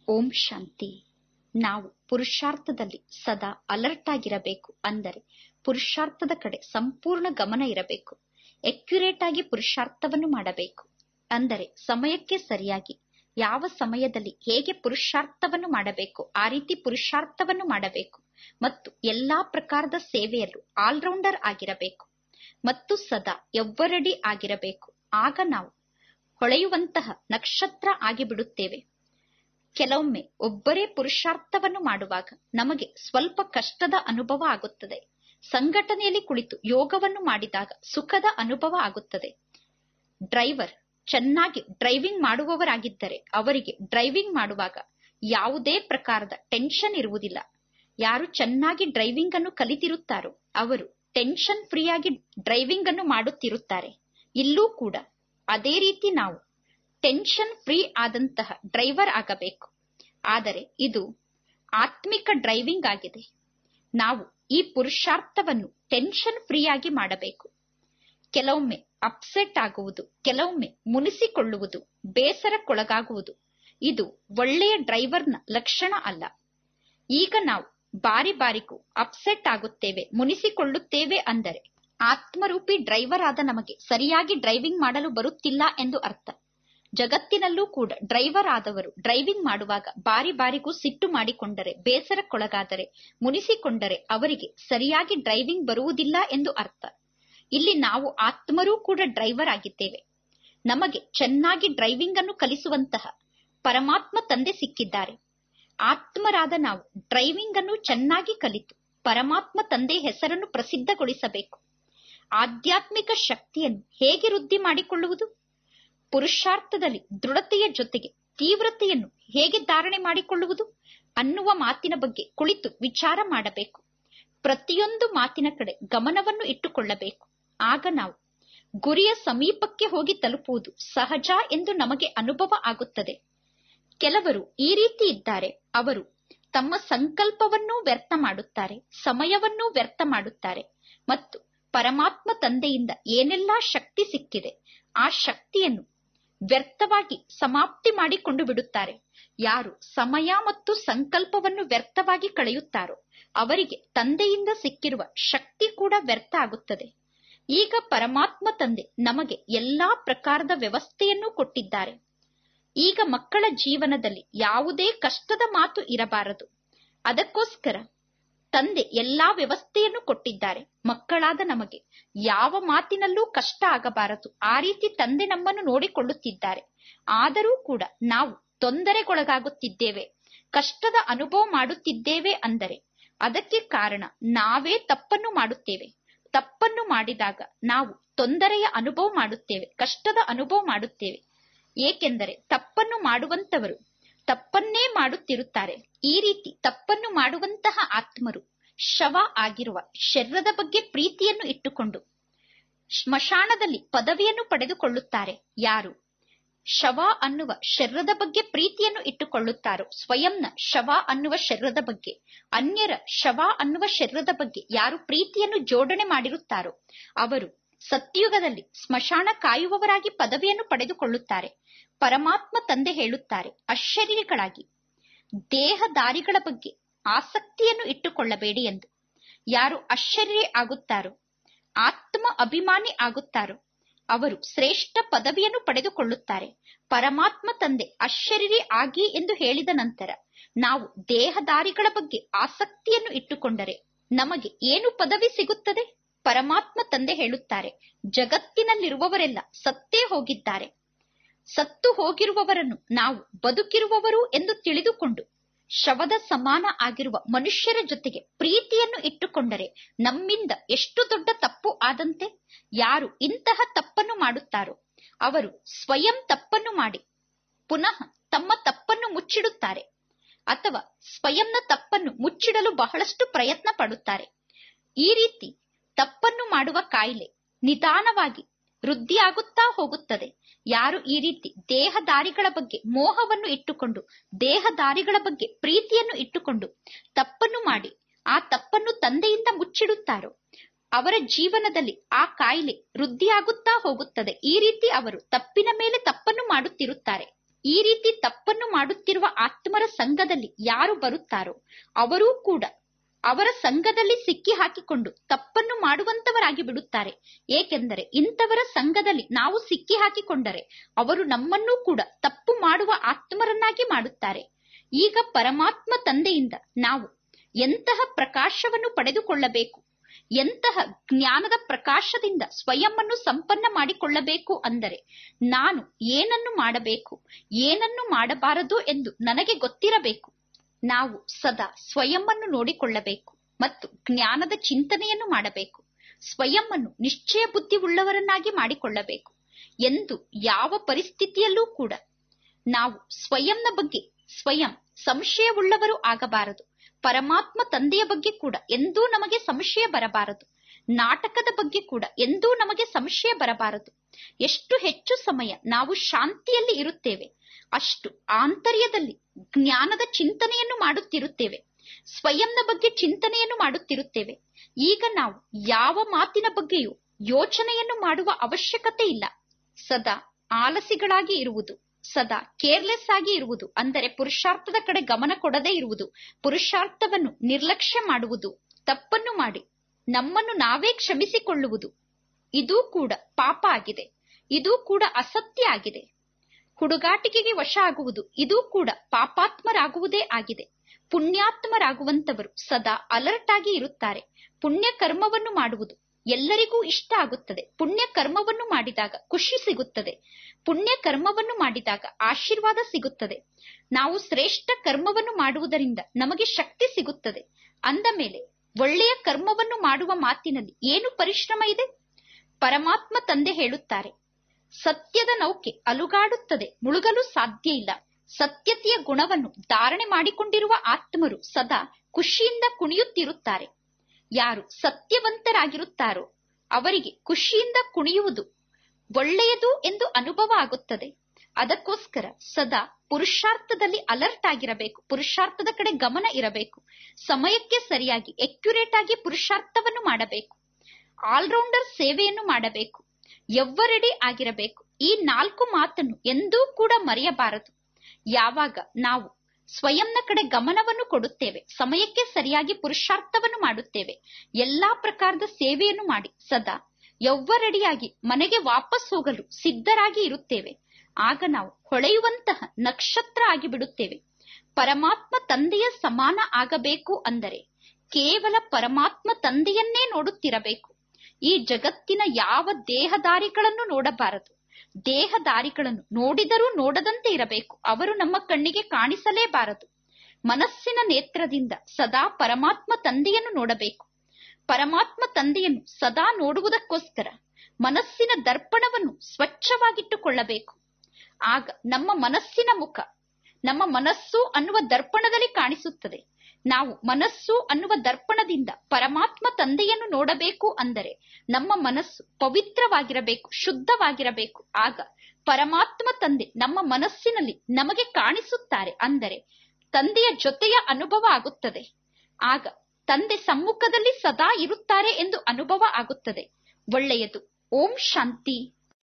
ಓಂ ಶಾಂತಿ ನಾವು ಪುರುಷಾರ್ಥದಲ್ಲಿ ಸದಾ ಅಲರ್ಟ್ ಆಗಿರಬೇಕು ಅಂದರೆ ಪುರುಷಾರ್ಥದ ಕಡೆ ಸಂಪೂರ್ಣ ಗಮನ ಇರಬೇಕು ಎಕ್ಯುರೇಟ್ ಆಗಿ ಪುರುಷಾರ್ಥವನ್ನು ಮಾಡಬೇಕು ಅಂದರೆ ಸಮಯಕ್ಕೆ ಸರಿಯಾಗಿ ಯಾವ ಸಮಯದಲ್ಲಿ ಹೇಗೆ ಪುರುಷಾರ್ಥವನ್ನು ಮಾಡಬೇಕು ಆ ರೀತಿ ಪುರುಷಾರ್ಥವನ್ನು ಮಾಡಬೇಕು ಮತ್ತು ಎಲ್ಲಾ ಪ್ರಕಾರದ ಸೇವೆಯಲ್ಲೂ ಆಲ್ರೌಂಡರ್ ಆಗಿರಬೇಕು ಮತ್ತು ಸದಾ ಎವ್ವರಡಿ ಆಗಿರಬೇಕು ಆಗ ನಾವು ಹೊಳೆಯುವಂತಹ ನಕ್ಷತ್ರ ಆಗಿಬಿಡುತ್ತೇವೆ ಕೆಲವೊಮ್ಮೆ ಒಬ್ಬರೇ ಪುರುಷಾರ್ಥವನ್ನು ಮಾಡುವಾಗ ನಮಗೆ ಸ್ವಲ್ಪ ಕಷ್ಟದ ಅನುಭವ ಆಗುತ್ತದೆ ಸಂಘಟನೆಯಲ್ಲಿ ಕುಳಿತು ಯೋಗವನ್ನು ಮಾಡಿದಾಗ ಸುಖದ ಅನುಭವ ಆಗುತ್ತದೆ ಡ್ರೈವರ್ ಚೆನ್ನಾಗಿ ಡ್ರೈವಿಂಗ್ ಮಾಡುವವರಾಗಿದ್ದರೆ ಅವರಿಗೆ ಡ್ರೈವಿಂಗ್ ಮಾಡುವಾಗ ಯಾವುದೇ ಪ್ರಕಾರದ ಟೆನ್ಷನ್ ಇರುವುದಿಲ್ಲ ಯಾರು ಚೆನ್ನಾಗಿ ಡ್ರೈವಿಂಗ್ ಅನ್ನು ಕಲಿತಿರುತ್ತಾರೋ ಅವರು ಟೆನ್ಷನ್ ಫ್ರೀ ಆಗಿ ಡ್ರೈವಿಂಗ್ ಅನ್ನು ಮಾಡುತ್ತಿರುತ್ತಾರೆ ಇಲ್ಲೂ ಕೂಡ ಅದೇ ರೀತಿ ನಾವು ಟೆನ್ಷನ್ ಫ್ರೀ ಆದಂತಹ ಡ್ರೈವರ್ ಆಗಬೇಕು ಆದರೆ ಇದು ಆತ್ಮಿಕ ಡ್ರೈವಿಂಗ್ ಆಗಿದೆ ನಾವು ಈ ಪುರುಷಾರ್ಥವನ್ನು ಟೆನ್ಷನ್ ಫ್ರೀ ಆಗಿ ಮಾಡಬೇಕು ಕೆಲವೊಮ್ಮೆ ಅಪ್ಸೆಟ್ ಆಗುವುದು ಕೆಲವೊಮ್ಮೆ ಮುನಿಸಿಕೊಳ್ಳುವುದು ಬೇಸರಕ್ಕೊಳಗಾಗುವುದು ಇದು ಒಳ್ಳೆಯ ಡ್ರೈವರ್ನ ಲಕ್ಷಣ ಅಲ್ಲ ಈಗ ನಾವು ಬಾರಿ ಬಾರಿಗೂ ಅಪ್ಸೆಟ್ ಆಗುತ್ತೇವೆ ಮುನಿಸಿಕೊಳ್ಳುತ್ತೇವೆ ಅಂದರೆ ಆತ್ಮರೂಪಿ ಡ್ರೈವರ್ ಆದ ನಮಗೆ ಸರಿಯಾಗಿ ಡ್ರೈವಿಂಗ್ ಮಾಡಲು ಬರುತ್ತಿಲ್ಲ ಎಂದು ಅರ್ಥ ಜಗತ್ತಿನಲ್ಲೂ ಕೂಡ ಡ್ರೈವರ್ ಆದವರು ಡ್ರೈವಿಂಗ್ ಮಾಡುವಾಗ ಬಾರಿ ಬಾರಿಗೂ ಸಿಟ್ಟು ಮಾಡಿಕೊಂಡರೆ ಬೇಸರಕ್ಕೊಳಗಾದರೆ ಮುನಿಸಿಕೊಂಡರೆ ಅವರಿಗೆ ಸರಿಯಾಗಿ ಡ್ರೈವಿಂಗ್ ಬರುವುದಿಲ್ಲ ಎಂದು ಅರ್ಥ ಇಲ್ಲಿ ನಾವು ಆತ್ಮರೂ ಕೂಡ ಡ್ರೈವರ್ ಆಗಿದ್ದೇವೆ ನಮಗೆ ಚೆನ್ನಾಗಿ ಡ್ರೈವಿಂಗ್ ಅನ್ನು ಕಲಿಸುವಂತಹ ಪರಮಾತ್ಮ ತಂದೆ ಸಿಕ್ಕಿದ್ದಾರೆ ಆತ್ಮರಾದ ನಾವು ಡ್ರೈವಿಂಗ್ ಅನ್ನು ಚೆನ್ನಾಗಿ ಕಲಿತು ಪರಮಾತ್ಮ ತಂದೆ ಹೆಸರನ್ನು ಪ್ರಸಿದ್ಧಗೊಳಿಸಬೇಕು ಆಧ್ಯಾತ್ಮಿಕ ಶಕ್ತಿಯನ್ನು ಹೇಗೆ ವೃದ್ಧಿ ಮಾಡಿಕೊಳ್ಳುವುದು ಪುರುಷಾರ್ಥದಲ್ಲಿ ದೃಢತೆಯ ಜೊತೆಗೆ ತೀವ್ರತೆಯನ್ನು ಹೇಗೆ ಧಾರಣೆ ಮಾಡಿಕೊಳ್ಳುವುದು ಅನ್ನುವ ಮಾತಿನ ಬಗ್ಗೆ ಕುಳಿತು ವಿಚಾರ ಮಾಡಬೇಕು ಪ್ರತಿಯೊಂದು ಮಾತಿನ ಕಡೆ ಗಮನವನ್ನು ಇಟ್ಟುಕೊಳ್ಳಬೇಕು ಆಗ ನಾವು ಗುರಿಯ ಸಮೀಪಕ್ಕೆ ಹೋಗಿ ತಲುಪುವುದು ಸಹಜ ಎಂದು ನಮಗೆ ಅನುಭವ ಆಗುತ್ತದೆ ಕೆಲವರು ಈ ರೀತಿ ಇದ್ದಾರೆ ಅವರು ತಮ್ಮ ಸಂಕಲ್ಪವನ್ನೂ ವ್ಯರ್ಥ ಮಾಡುತ್ತಾರೆ ಸಮಯವನ್ನೂ ವ್ಯರ್ಥ ಮಾಡುತ್ತಾರೆ ಮತ್ತು ಪರಮಾತ್ಮ ತಂದೆಯಿಂದ ಏನೆಲ್ಲಾ ಶಕ್ತಿ ಸಿಕ್ಕಿದೆ ಆ ಶಕ್ತಿಯನ್ನು ವ್ಯರ್ಥವಾಗಿ ಸಮಾಪ್ತಿ ಮಾಡಿಕೊಂಡು ಬಿಡುತ್ತಾರೆ ಯಾರು ಸಮಯ ಮತ್ತು ಸಂಕಲ್ಪವನ್ನು ವ್ಯರ್ಥವಾಗಿ ಕಳೆಯುತ್ತಾರೋ ಅವರಿಗೆ ತಂದೆಯಿಂದ ಸಿಕ್ಕಿರುವ ಶಕ್ತಿ ಕೂಡ ವ್ಯರ್ಥ ಆಗುತ್ತದೆ ಈಗ ಪರಮಾತ್ಮ ತಂದೆ ನಮಗೆ ಎಲ್ಲಾ ಪ್ರಕಾರದ ವ್ಯವಸ್ಥೆಯನ್ನು ಕೊಟ್ಟಿದ್ದಾರೆ ಈಗ ಮಕ್ಕಳ ಜೀವನದಲ್ಲಿ ಯಾವುದೇ ಕಷ್ಟದ ಮಾತು ಇರಬಾರದು ಅದಕ್ಕೋಸ್ಕರ ತಂದೆ ಎಲ್ಲಾ ವ್ಯವಸ್ಥೆಯನ್ನು ಕೊಟ್ಟಿದ್ದಾರೆ ಮಕ್ಕಳಾದ ನಮಗೆ ಯಾವ ಮಾತಿನಲ್ಲೂ ಕಷ್ಟ ಆಗಬಾರದು ಆ ರೀತಿ ತಂದೆ ನಮ್ಮನ್ನು ನೋಡಿಕೊಳ್ಳುತ್ತಿದ್ದಾರೆ ಆದರೂ ಕೂಡ ನಾವು ತೊಂದರೆಗೊಳಗಾಗುತ್ತಿದ್ದೇವೆ ಕಷ್ಟದ ಅನುಭವ ಮಾಡುತ್ತಿದ್ದೇವೆ ಅಂದರೆ ಅದಕ್ಕೆ ಕಾರಣ ನಾವೇ ತಪ್ಪನ್ನು ಮಾಡುತ್ತೇವೆ ತಪ್ಪನ್ನು ಮಾಡಿದಾಗ ನಾವು ತೊಂದರೆಯ ಅನುಭವ ಮಾಡುತ್ತೇವೆ ಕಷ್ಟದ ಅನುಭವ ಮಾಡುತ್ತೇವೆ ಏಕೆಂದರೆ ತಪ್ಪನ್ನು ಮಾಡುವಂತವರು ತಪ್ಪನ್ನೇ ಮಾಡುತ್ತಿರುತ್ತಾರೆ ಈ ರೀತಿ ತಪ್ಪನ್ನು ಮಾಡುವಂತಹ ಆತ್ಮರು ಶವ ಆಗಿರುವ ಶರೀರದ ಬಗ್ಗೆ ಪ್ರೀತಿಯನ್ನು ಇಟ್ಟುಕೊಂಡು ಸ್ಮಶಾನದಲ್ಲಿ ಪದವಿಯನ್ನು ಪಡೆದುಕೊಳ್ಳುತ್ತಾರೆ ಯಾರು ಶವ ಅನ್ನುವ ಶರೀರದ ಬಗ್ಗೆ ಪ್ರೀತಿಯನ್ನು ಇಟ್ಟುಕೊಳ್ಳುತ್ತಾರೋ ಸ್ವಯಂನ ಶವ ಅನ್ನುವ ಶರೀರದ ಬಗ್ಗೆ ಅನ್ಯರ ಶವ ಅನ್ನುವ ಶರೀರದ ಬಗ್ಗೆ ಯಾರು ಪ್ರೀತಿಯನ್ನು ಜೋಡಣೆ ಮಾಡಿರುತ್ತಾರೋ ಅವರು ಸತ್ಯುಗದಲ್ಲಿ ಸ್ಮಶಾನ ಕಾಯುವವರಾಗಿ ಪದವಿಯನ್ನು ಪಡೆದುಕೊಳ್ಳುತ್ತಾರೆ ಪರಮಾತ್ಮ ತಂದೆ ಹೇಳುತ್ತಾರೆ ಅಶರೀರಿಗಳಾಗಿ ದೇಹದಾರಿಗಳ ಬಗ್ಗೆ ಆಸಕ್ತಿಯನ್ನು ಇಟ್ಟುಕೊಳ್ಳಬೇಡಿ ಎಂದು ಯಾರು ಅಶರೀರಿ ಆಗುತ್ತಾರೋ ಆತ್ಮ ಅಭಿಮಾನಿ ಆಗುತ್ತಾರೋ ಅವರು ಶ್ರೇಷ್ಠ ಪದವಿಯನ್ನು ಪಡೆದುಕೊಳ್ಳುತ್ತಾರೆ ಪರಮಾತ್ಮ ತಂದೆ ಅಶರೀರಿ ಆಗಿ ಎಂದು ಹೇಳಿದ ನಂತರ ನಾವು ದೇಹದಾರಿಗಳ ಬಗ್ಗೆ ಆಸಕ್ತಿಯನ್ನು ಇಟ್ಟುಕೊಂಡರೆ ನಮಗೆ ಏನು ಪದವಿ ಸಿಗುತ್ತದೆ ಪರಮಾತ್ಮ ತಂದೆ ಹೇಳುತ್ತಾರೆ ಜಗತ್ತಿನಲ್ಲಿರುವವರೆಲ್ಲ ಸತ್ತೇ ಹೋಗಿದ್ದಾರೆ ಸತ್ತು ಹೋಗಿರುವವರನ್ನು ನಾವು ಬದುಕಿರುವವರು ಎಂದು ತಿಳಿದುಕೊಂಡು ಶವದ ಸಮಾನ ಆಗಿರುವ ಮನುಷ್ಯರ ಜೊತೆಗೆ ಪ್ರೀತಿಯನ್ನು ಇಟ್ಟುಕೊಂಡರೆ ನಮ್ಮಿಂದ ಎಷ್ಟು ದೊಡ್ಡ ತಪ್ಪು ಆದಂತೆ ಯಾರು ಇಂತಹ ತಪ್ಪನ್ನು ಮಾಡುತ್ತಾರೋ ಅವರು ಸ್ವಯಂ ತಪ್ಪನ್ನು ಮಾಡಿ ಪುನಃ ತಮ್ಮ ತಪ್ಪನ್ನು ಮುಚ್ಚಿಡುತ್ತಾರೆ ಅಥವಾ ಸ್ವಯಂನ ತಪ್ಪನ್ನು ಮುಚ್ಚಿಡಲು ಬಹಳಷ್ಟು ಪ್ರಯತ್ನ ಪಡುತ್ತಾರೆ ಈ ರೀತಿ ತಪ್ಪನ್ನು ಮಾಡುವ ಕಾಯಿಲೆ ನಿಧಾನವಾಗಿ ವೃದ್ಧಿಯಾಗುತ್ತಾ ಹೋಗುತ್ತದೆ ಯಾರು ಈ ರೀತಿ ದೇಹದಾರಿಗಳ ಬಗ್ಗೆ ಮೋಹವನ್ನು ಇಟ್ಟುಕೊಂಡು ದೇಹದಾರಿಗಳ ಬಗ್ಗೆ ಪ್ರೀತಿಯನ್ನು ಇಟ್ಟುಕೊಂಡು ತಪ್ಪನ್ನು ಮಾಡಿ ಆ ತಪ್ಪನ್ನು ತಂದೆಯಿಂದ ಮುಚ್ಚಿಡುತ್ತಾರೋ ಅವರ ಜೀವನದಲ್ಲಿ ಆ ಕಾಯಿಲೆ ವೃದ್ಧಿಯಾಗುತ್ತಾ ಹೋಗುತ್ತದೆ ಈ ರೀತಿ ಅವರು ತಪ್ಪಿನ ಮೇಲೆ ತಪ್ಪನ್ನು ಮಾಡುತ್ತಿರುತ್ತಾರೆ ಈ ರೀತಿ ತಪ್ಪನ್ನು ಮಾಡುತ್ತಿರುವ ಆತ್ಮರ ಸಂಘದಲ್ಲಿ ಯಾರು ಬರುತ್ತಾರೋ ಅವರೂ ಕೂಡ ಅವರ ಸಂಘದಲ್ಲಿ ಸಿಕ್ಕಿ ಹಾಕಿಕೊಂಡು ತಪ್ಪನ್ನು ಮಾಡುವಂತವರಾಗಿ ಬಿಡುತ್ತಾರೆ ಏಕೆಂದರೆ ಇಂಥವರ ಸಂಘದಲ್ಲಿ ನಾವು ಸಿಕ್ಕಿ ಹಾಕಿಕೊಂಡರೆ ಅವರು ನಮ್ಮನ್ನೂ ಕೂಡ ತಪ್ಪು ಮಾಡುವ ಆತ್ಮರನ್ನಾಗಿ ಮಾಡುತ್ತಾರೆ ಈಗ ಪರಮಾತ್ಮ ತಂದೆಯಿಂದ ನಾವು ಎಂತಹ ಪ್ರಕಾಶವನ್ನು ಪಡೆದುಕೊಳ್ಳಬೇಕು ಎಂತಹ ಜ್ಞಾನದ ಪ್ರಕಾಶದಿಂದ ಸ್ವಯಂವನ್ನು ಸಂಪನ್ನ ಮಾಡಿಕೊಳ್ಳಬೇಕು ಅಂದರೆ ನಾನು ಏನನ್ನು ಮಾಡಬೇಕು ಏನನ್ನು ಮಾಡಬಾರದು ಎಂದು ನನಗೆ ಗೊತ್ತಿರಬೇಕು ನಾವು ಸದಾ ಸ್ವಯಂವನ್ನು ನೋಡಿಕೊಳ್ಳಬೇಕು ಮತ್ತು ಜ್ಞಾನದ ಚಿಂತನೆಯನ್ನು ಮಾಡಬೇಕು ಸ್ವಯಂವನ್ನು ನಿಶ್ಚಯ ಬುದ್ಧಿ ಉಳ್ಳವರನ್ನಾಗಿ ಮಾಡಿಕೊಳ್ಳಬೇಕು ಎಂದು ಯಾವ ಪರಿಸ್ಥಿತಿಯಲ್ಲೂ ಕೂಡ ನಾವು ಸ್ವಯಂನ ಬಗ್ಗೆ ಸ್ವಯಂ ಸಂಶಯವುಳ್ಳವರು ಆಗಬಾರದು ಪರಮಾತ್ಮ ತಂದೆಯ ಬಗ್ಗೆ ಕೂಡ ಎಂದೂ ನಮಗೆ ಸಂಶಯ ಬರಬಾರದು ನಾಟಕದ ಬಗ್ಗೆ ಕೂಡ ಎಂದೂ ನಮಗೆ ಸಂಶಯ ಬರಬಾರದು ಎಷ್ಟು ಹೆಚ್ಚು ಸಮಯ ನಾವು ಶಾಂತಿಯಲ್ಲಿ ಇರುತ್ತೇವೆ ಅಷ್ಟು ಆಂತರ್ಯದಲ್ಲಿ ಜ್ಞಾನದ ಚಿಂತನೆಯನ್ನು ಮಾಡುತ್ತಿರುತ್ತೇವೆ ಸ್ವಯಂನ ಬಗ್ಗೆ ಚಿಂತನೆಯನ್ನು ಮಾಡುತ್ತಿರುತ್ತೇವೆ ಈಗ ನಾವು ಯಾವ ಮಾತಿನ ಬಗ್ಗೆಯೂ ಯೋಚನೆಯನ್ನು ಮಾಡುವ ಅವಶ್ಯಕತೆ ಇಲ್ಲ ಸದಾ ಆಲಸಿಗಳಾಗಿ ಇರುವುದು ಸದಾ ಕೇರ್ಲೆಸ್ ಆಗಿ ಇರುವುದು ಅಂದರೆ ಪುರುಷಾರ್ಥದ ಕಡೆ ಗಮನ ಕೊಡದೇ ಇರುವುದು ಪುರುಷಾರ್ಥವನ್ನು ನಿರ್ಲಕ್ಷ್ಯ ಮಾಡುವುದು ತಪ್ಪನ್ನು ಮಾಡಿ ನಮ್ಮನ್ನು ನಾವೇ ಕ್ಷಮಿಸಿಕೊಳ್ಳುವುದು ಇದೂ ಕೂಡ ಪಾಪ ಆಗಿದೆ ಇದೂ ಕೂಡ ಅಸತ್ಯ ಆಗಿದೆ ಹುಡುಗಾಟಿಕೆಗೆ ವಶ ಆಗುವುದು ಇದೂ ಕೂಡ ಪಾಪಾತ್ಮರಾಗುವುದೇ ಆಗಿದೆ ಪುಣ್ಯಾತ್ಮರಾಗುವಂತವರು ಸದಾ ಅಲರ್ಟ್ ಆಗಿ ಇರುತ್ತಾರೆ ಪುಣ್ಯ ಕರ್ಮವನ್ನು ಮಾಡುವುದು ಎಲ್ಲರಿಗೂ ಇಷ್ಟ ಆಗುತ್ತದೆ ಪುಣ್ಯ ಕರ್ಮವನ್ನು ಮಾಡಿದಾಗ ಖುಷಿ ಸಿಗುತ್ತದೆ ಪುಣ್ಯ ಕರ್ಮವನ್ನು ಮಾಡಿದಾಗ ಆಶೀರ್ವಾದ ಸಿಗುತ್ತದೆ ನಾವು ಶ್ರೇಷ್ಠ ಕರ್ಮವನ್ನು ಮಾಡುವುದರಿಂದ ನಮಗೆ ಶಕ್ತಿ ಸಿಗುತ್ತದೆ ಅಂದ ಮೇಲೆ ಒಳ್ಳೆಯ ಕರ್ಮವನ್ನು ಮಾಡುವ ಮಾತಿನಲ್ಲಿ ಏನು ಪರಿಶ್ರಮ ಇದೆ ಪರಮಾತ್ಮ ತಂದೆ ಹೇಳುತ್ತಾರೆ ಸತ್ಯದ ನೌಕೆ ಅಲುಗಾಡುತ್ತದೆ ಮುಳುಗಲು ಸಾಧ್ಯ ಇಲ್ಲ ಸತ್ಯತೆಯ ಗುಣವನ್ನು ಧಾರಣೆ ಮಾಡಿಕೊಂಡಿರುವ ಆತ್ಮರು ಸದಾ ಖುಷಿಯಿಂದ ಕುಣಿಯುತ್ತಿರುತ್ತಾರೆ ಯಾರು ಸತ್ಯವಂತರಾಗಿರುತ್ತಾರೋ ಅವರಿಗೆ ಖುಷಿಯಿಂದ ಕುಣಿಯುವುದು ಒಳ್ಳೆಯದು ಎಂದು ಅನುಭವ ಆಗುತ್ತದೆ ಅದಕ್ಕೋಸ್ಕರ ಸದಾ ಪುರುಷಾರ್ಥದಲ್ಲಿ ಅಲರ್ಟ್ ಆಗಿರಬೇಕು ಪುರುಷಾರ್ಥದ ಕಡೆ ಗಮನ ಇರಬೇಕು ಸಮಯಕ್ಕೆ ಸರಿಯಾಗಿ ಎಕ್ಯುರೇಟ್ ಆಗಿ ಪುರುಷಾರ್ಥವನ್ನು ಮಾಡಬೇಕು ಆಲ್ರೌಂಡರ್ ಸೇವೆಯನ್ನು ಮಾಡಬೇಕು ಎವ್ವರೆಡಿ ಆಗಿರಬೇಕು ಈ ನಾಲ್ಕು ಮಾತನ್ನು ಎಂದೂ ಕೂಡ ಮರೆಯಬಾರದು ಯಾವಾಗ ನಾವು ಸ್ವಯಂನ ಕಡೆ ಗಮನವನ್ನು ಕೊಡುತ್ತೇವೆ ಸಮಯಕ್ಕೆ ಸರಿಯಾಗಿ ಪುರುಷಾರ್ಥವನ್ನು ಮಾಡುತ್ತೇವೆ ಎಲ್ಲಾ ಪ್ರಕಾರದ ಸೇವೆಯನ್ನು ಮಾಡಿ ಸದಾ ಯವ್ವರೆಡಿಯಾಗಿ ಮನೆಗೆ ವಾಪಸ್ ಹೋಗಲು ಸಿದ್ಧರಾಗಿ ಇರುತ್ತೇವೆ ಆಗ ನಾವು ಹೊಳೆಯುವಂತಹ ನಕ್ಷತ್ರ ಆಗಿ ಬಿಡುತ್ತೇವೆ ಪರಮಾತ್ಮ ತಂದೆಯ ಸಮಾನ ಆಗಬೇಕು ಅಂದರೆ ಕೇವಲ ಪರಮಾತ್ಮ ತಂದೆಯನ್ನೇ ನೋಡುತ್ತಿರಬೇಕು ಈ ಜಗತ್ತಿನ ಯಾವ ದೇಹದಾರಿಗಳನ್ನು ನೋಡಬಾರದು ದೇಹದಾರಿಗಳನ್ನು ನೋಡಿದರೂ ನೋಡದಂತೆ ಇರಬೇಕು ಅವರು ನಮ್ಮ ಕಣ್ಣಿಗೆ ಕಾಣಿಸಲೇಬಾರದು ಮನಸ್ಸಿನ ನೇತ್ರದಿಂದ ಸದಾ ಪರಮಾತ್ಮ ತಂದೆಯನ್ನು ನೋಡಬೇಕು ಪರಮಾತ್ಮ ತಂದೆಯನ್ನು ಸದಾ ನೋಡುವುದಕ್ಕೋಸ್ಕರ ಮನಸ್ಸಿನ ದರ್ಪಣವನ್ನು ಸ್ವಚ್ಛವಾಗಿಟ್ಟುಕೊಳ್ಳಬೇಕು ಆಗ ನಮ್ಮ ಮನಸ್ಸಿನ ಮುಖ ನಮ್ಮ ಮನಸ್ಸು ಅನ್ನುವ ದರ್ಪಣದಲ್ಲಿ ಕಾಣಿಸುತ್ತದೆ ನಾವು ಮನಸ್ಸು ಅನ್ನುವ ದರ್ಪಣದಿಂದ ಪರಮಾತ್ಮ ತಂದೆಯನ್ನು ನೋಡಬೇಕು ಅಂದರೆ ನಮ್ಮ ಮನಸ್ಸು ಪವಿತ್ರವಾಗಿರಬೇಕು ಶುದ್ಧವಾಗಿರಬೇಕು ಆಗ ಪರಮಾತ್ಮ ತಂದೆ ನಮ್ಮ ಮನಸ್ಸಿನಲ್ಲಿ ನಮಗೆ ಕಾಣಿಸುತ್ತಾರೆ ಅಂದರೆ ತಂದೆಯ ಜೊತೆಯ ಅನುಭವ ಆಗುತ್ತದೆ ಆಗ ತಂದೆ ಸಮ್ಮುಖದಲ್ಲಿ ಸದಾ ಇರುತ್ತಾರೆ ಎಂದು ಅನುಭವ ಆಗುತ್ತದೆ ಒಳ್ಳೆಯದು ಓಂ ಶಾಂತಿ